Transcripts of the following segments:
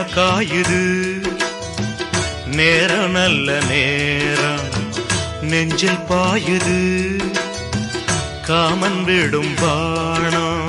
காயுது நேரம் நல்ல நேரம் நெஞ்சில் பாயுது காமன் விடும் பாணம்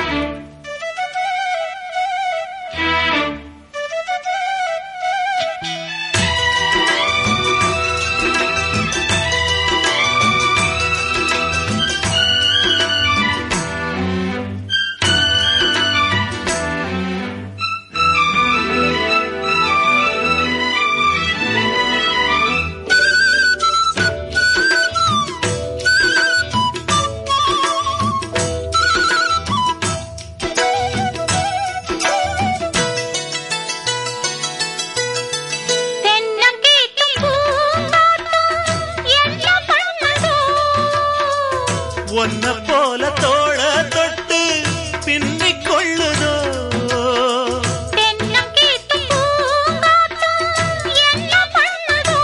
தென்னங்கீற்றும் பூங்காற்றும் என்ன பண்ணுதோ? ஒன்ன போல தோழ தொட்டு பின்னிக் கொள்ளுதோ தென்னங்கீற்றும் பூங்காற்றும் என்ன பண்ணுதோ?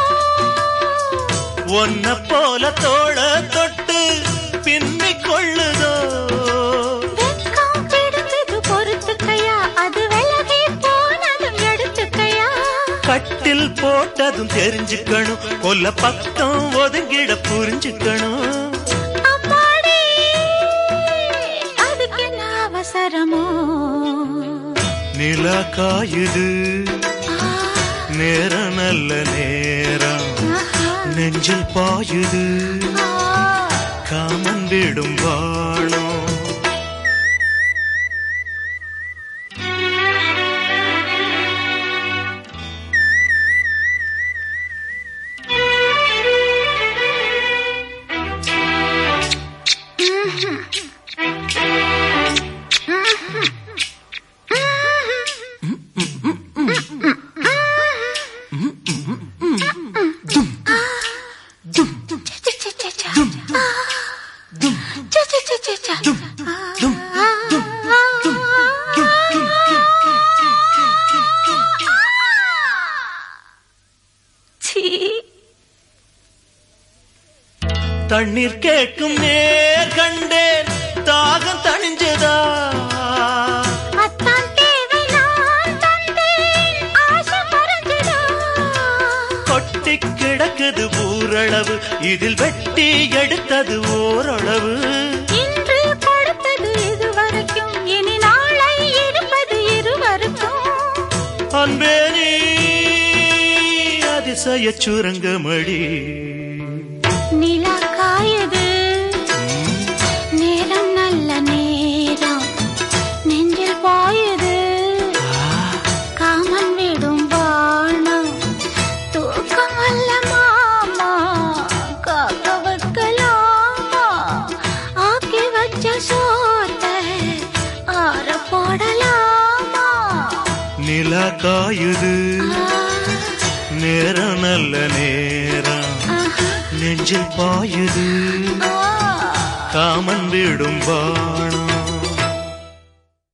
ஒன்ன போல தோழ தொட்டு பின்னிக் கொள்ளுதோ வெட்கம் பிடிச்சது பொறுத்துக்கையா, அது விலகி போனதும் எடுத்துக்கையா? கட்டில் போட்டதும் தெரிஞ்சுக்கணும் கொல்ல பக்கம் ஒதுங்கிட புரிஞ்சுக்கணும் அம்மாடி, அதுக்கு என்ன அவசரமோ நிலா காயுது ஆ, நேரம் நல்ல நேரம் ஆஹா, நெஞ்சில் பாயுது ஆ. காமன் விடும் வாணம் தண்ணீர் கேட்கும் நேர் கண்டேன் தாகம் தணிஞ்சதா கொட்டி கிடக்குது ஊரளவு இதில் வெட்டி எடுத்தது ஓரளவு இன்று கொடுத்தது இதுவரைக்கும் இனி நாளை இருப்பது இருவருக்கும் அன்பே நீ அதிசய சுரங்கமடி நிலா காயுது நேரம் நல்ல நேரம் நெஞ்சில் பாயுது காமன் விடும் வானம் தூக்கம் அல்ல மாமா காக்க வைக்கலாமா ஆக்கி வச்ச சோத்தை ஆற போடலாமா நிலா காயுது ஆ, நேரம் நல்ல நேரம் ஆஹா, நெஞ்சில் பாயுது ஆ. காமன் விடும் பாணம்